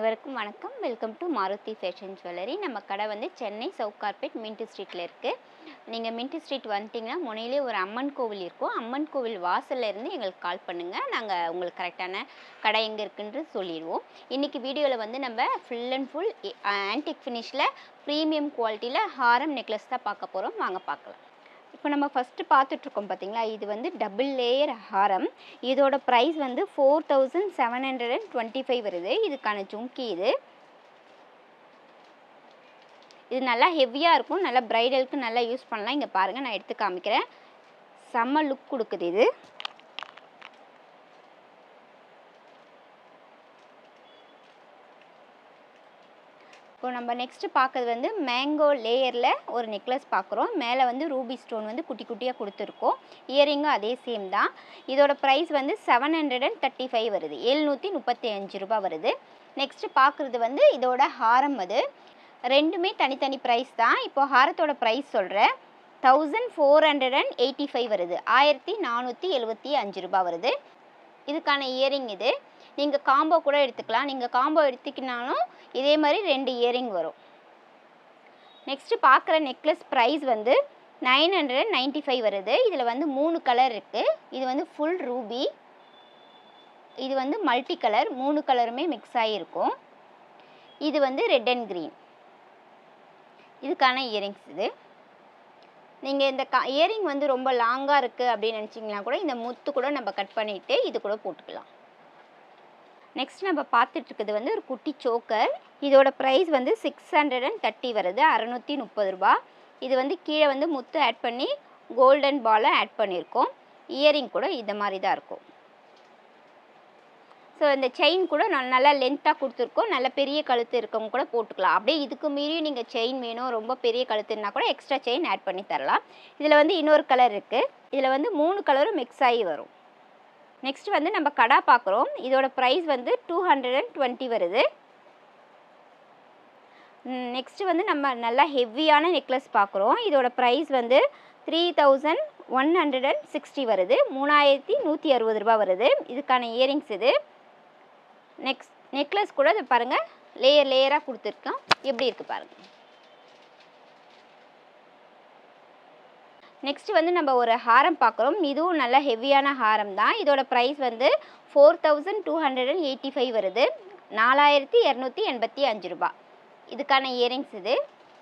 அனைவருக்கும் வணக்கம் welcome to Maruthi fashion jewellery நம்ம கடை வந்து சென்னை சவுக் கார்பெட் மின்ட் ஸ்ட்ரீட்டில் இருக்குது நீங்கள் மின்ட் ஸ்ட்ரீட் வந்துட்டிங்கன்னா முனையிலே ஒரு அம்மன் கோவில் இருக்கும் அம்மன் கோவில் வாசல்ல இருந்து எங்களுக்கு கால் பண்ணுங்கள் நாங்கள் உங்களுக்கு கரெக்டான கடை எங்கே இருக்குன்றது சொல்லிடுவோம் இன்றைக்கி வீடியோவில் வந்து நம்ம ஃபுல் அண்ட் ஃபுல் ஆன்டிக் ஃபினிஷில் ப்ரீமியம் குவாலிட்டியில் ஹாரம் நெக்லஸ் தான் பார்க்க போகிறோம் வாங்க பார்க்கலாம் இப்போ நம்ம ஃபஸ்ட்டு பார்த்துட்ருக்கோம் பார்த்தீங்களா இது வந்து டபுள் லேயர் ஹாரம் இதோட ப்ரைஸ் வந்து four thousand seven hundred and twenty five வருது இதுக்கான ஜும்கி இது இது நல்லா ஹெவியாக இருக்கும் நல்லா ப்ரைடலுக்கு நல்லா யூஸ் பண்ணலாம் இங்கே பாருங்கள் நான் எடுத்து காமிக்கிறேன் செம்ம லுக் கொடுக்குது இது இப்போ நம்ம நெக்ஸ்ட்டு பார்க்கறது வந்து மேங்கோ லேயரில் ஒரு நெக்லஸ் பார்க்குறோம் மேலே வந்து ரூபி ஸ்டோன் வந்து குட்டி குட்டியாக கொடுத்துருக்கோம் இயரிங்கும் அதே சேம் தான் இதோட ப்ரைஸ் வந்து seven hundred and thirty five வருது எழுநூற்றி முப்பத்தி அஞ்சு ரூபா வருது நெக்ஸ்ட்டு பார்க்குறது வந்து இதோட ஹாரம் அது ரெண்டுமே தனித்தனி ப்ரைஸ் தான் இப்போ ஹாரத்தோட ப்ரைஸ் சொல்கிறேன் thousand four hundred and eighty five வருது ஆயிரத்தி நானூற்றி எழுபத்தி அஞ்சு ரூபா வருது இதுக்கான இயரிங் இது நீங்கள் காம்போ கூட எடுத்துக்கலாம் நீங்கள் காம்போ எடுத்துக்கினாலும் இதே மாதிரி ரெண்டு இயரிங் வரும் நெக்ஸ்ட்டு பார்க்குற நெக்லஸ் ப்ரைஸ் வந்து nine hundred and ninety five வருது இதில் வந்து மூணு கலர் இருக்குது இது வந்து ஃபுல் ரூபி இது வந்து மல்டி கலர் மூணு கலருமே மிக்ஸ் ஆகிருக்கும் இது வந்து ரெட் அண்ட் க்ரீன் இதுக்கான இயரிங்ஸ் இது நீங்கள் இந்த கா இயரிங் வந்து ரொம்ப லாங்காக இருக்குது அப்படின்னு நினச்சிங்கன்னா கூட இந்த முத்து கூட நம்ம கட் பண்ணிவிட்டு இது கூட போட்டுக்கலாம் நெக்ஸ்ட் நம்ம பார்த்துட்டு இருக்கிறது வந்து ஒரு குட்டி சோக்கர் இதோட ப்ரைஸ் வந்து சிக்ஸ் ஹண்ட்ரட் அண்ட் தேர்ட்டி வருது அறநூற்றி முப்பது ரூபா இது வந்து கீழே வந்து முத்து ஆட் பண்ணி கோல்டன் பாலை ஆட் பண்ணியிருக்கோம் இயரிங் கூட இந்த மாதிரி தான் இருக்கும் ஸோ இந்த செயின் கூட நான் நல்லா லென்த்தாக கொடுத்துருக்கோம் நல்ல பெரிய கழுத்து இருக்கவங்க கூட போட்டுக்கலாம் அப்படியே இதுக்கு மீறியும் நீங்கள் செயின் வேணும் ரொம்ப பெரிய கழுத்துனா கூட எக்ஸ்ட்ரா செயின் ஆட் பண்ணி தரலாம் இதில் வந்து இன்னொரு கலர் இருக்குது இதில் வந்து மூணு கலரும் மிக்ஸ் ஆகி வரும் நெக்ஸ்ட் வந்து நம்ம கடா பார்க்குறோம் இதோட ப்ரைஸ் வந்து டூ ஹண்ட்ரட் அண்ட் டுவெண்ட்டி வருது நெக்ஸ்ட் வந்து நம்ம நல்லா ஹெவியான நெக்லஸ் பார்க்குறோம் இதோட ப்ரைஸ் வந்து three thousand one hundred and sixty வருது மூணாயிரத்தி நூற்றி அறுபது ரூபா வருது இதுக்கான இயரிங்ஸ் இது நெக்ஸ்ட் நெக்லஸ் கூட இது பாருங்கள் லேயர் லேயராக கொடுத்துருக்கோம் எப்படி இருக்குது பாருங்கள் நெக்ஸ்ட் வந்து நம்ம ஒரு ஹாரம் பார்க்குறோம் இதுவும் நல்ல ஹெவியான ஹாரம் தான் இதோட ப்ரைஸ் வந்து four thousand two hundred and eighty five வருது நாலாயிரத்தி இரநூத்தி எண்பத்தி அஞ்சு ரூபா இதுக்கான இயரிங்ஸ் இது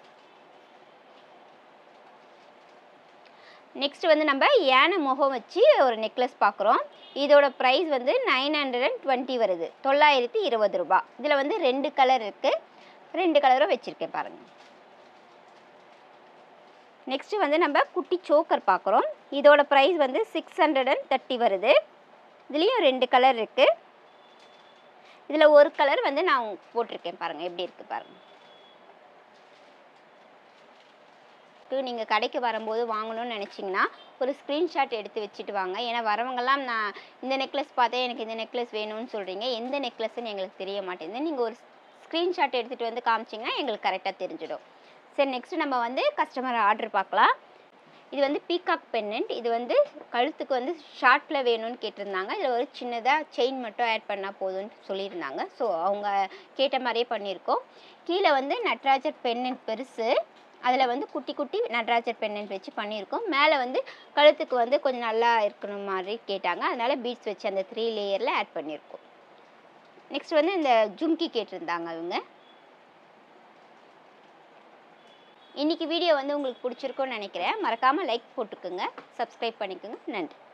நெக்ஸ்ட் வந்து நம்ம யானை முகம் வச்சு ஒரு நெக்லஸ் பார்க்குறோம் இதோட ப்ரைஸ் வந்து நைன் ஹண்ட்ரட் அண்ட் டுவெண்ட்டி வருது தொள்ளாயிரத்தி இருபது ரூபா இதில் வந்து ரெண்டு கலர் இருக்குது ரெண்டு கலரும் வச்சுருக்கேன் பாருங்கள் நெக்ஸ்ட்டு வந்து நம்ம குட்டி சோக்கர் பார்க்குறோம் இதோட ப்ரைஸ் வந்து சிக்ஸ் ஹண்ட்ரட் அண்ட் தேர்ட்டி வருது இதுலேயும் ரெண்டு கலர் இருக்குது இதில் ஒரு கலர் வந்து நான் போட்டிருக்கேன் பாருங்கள் எப்படி இருக்குது பாருங்கள் நீங்கள் கடைக்கு வரும்போது வாங்கணும்னு நினச்சிங்கன்னா ஒரு ஸ்க்ரீன்ஷாட் எடுத்து வச்சுட்டு வாங்க ஏன்னா வரவங்கெல்லாம் நான் இந்த நெக்லஸ் பார்த்தேன் எனக்கு இந்த நெக்லஸ் வேணும்னு சொல்கிறீங்க எந்த நெக்லஸ்ன்னு எங்களுக்கு தெரிய மாட்டேங்குது நீங்கள் ஒரு ஸ்க்ரீன்ஷாட் எடுத்துகிட்டு வந்து காமிச்சிங்கன்னா எங்களுக்கு கரெக்டாக தெரிஞ்சிடும் சரி நெக்ஸ்ட்டு நம்ம வந்து கஸ்டமர் ஆர்டர் பார்க்கலாம் இது வந்து பீகாக் பென்னண்ட் இது வந்து கழுத்துக்கு வந்து ஷார்ட்டில் வேணும்னு கேட்டிருந்தாங்க இதில் ஒரு சின்னதாக செயின் மட்டும் ஆட் பண்ணால் போதும்னு சொல்லியிருந்தாங்க ஸோ அவங்க கேட்ட மாதிரியே பண்ணியிருக்கோம் கீழே வந்து நட்ராஜர் பென்னண்ட் பெருசு அதில் வந்து குட்டி குட்டி நடராஜர் பென்னண்ட் வச்சு பண்ணியிருக்கோம் மேலே வந்து கழுத்துக்கு வந்து கொஞ்சம் நல்லா இருக்கணும் மாதிரி கேட்டாங்க அதனால் பீட்ஸ் வச்சு அந்த த்ரீ லேயரில் ஆட் பண்ணியிருக்கோம் நெக்ஸ்ட் வந்து இந்த ஜும்கி கேட்டிருந்தாங்க அவங்க இன்றைக்கி வீடியோ வந்து உங்களுக்கு பிடிச்சிருக்கோன்னு நினைக்கிறேன் மறக்காமல் லைக் போட்டுக்கோங்க சப்ஸ்கிரைப் பண்ணிக்கோங்க நன்றி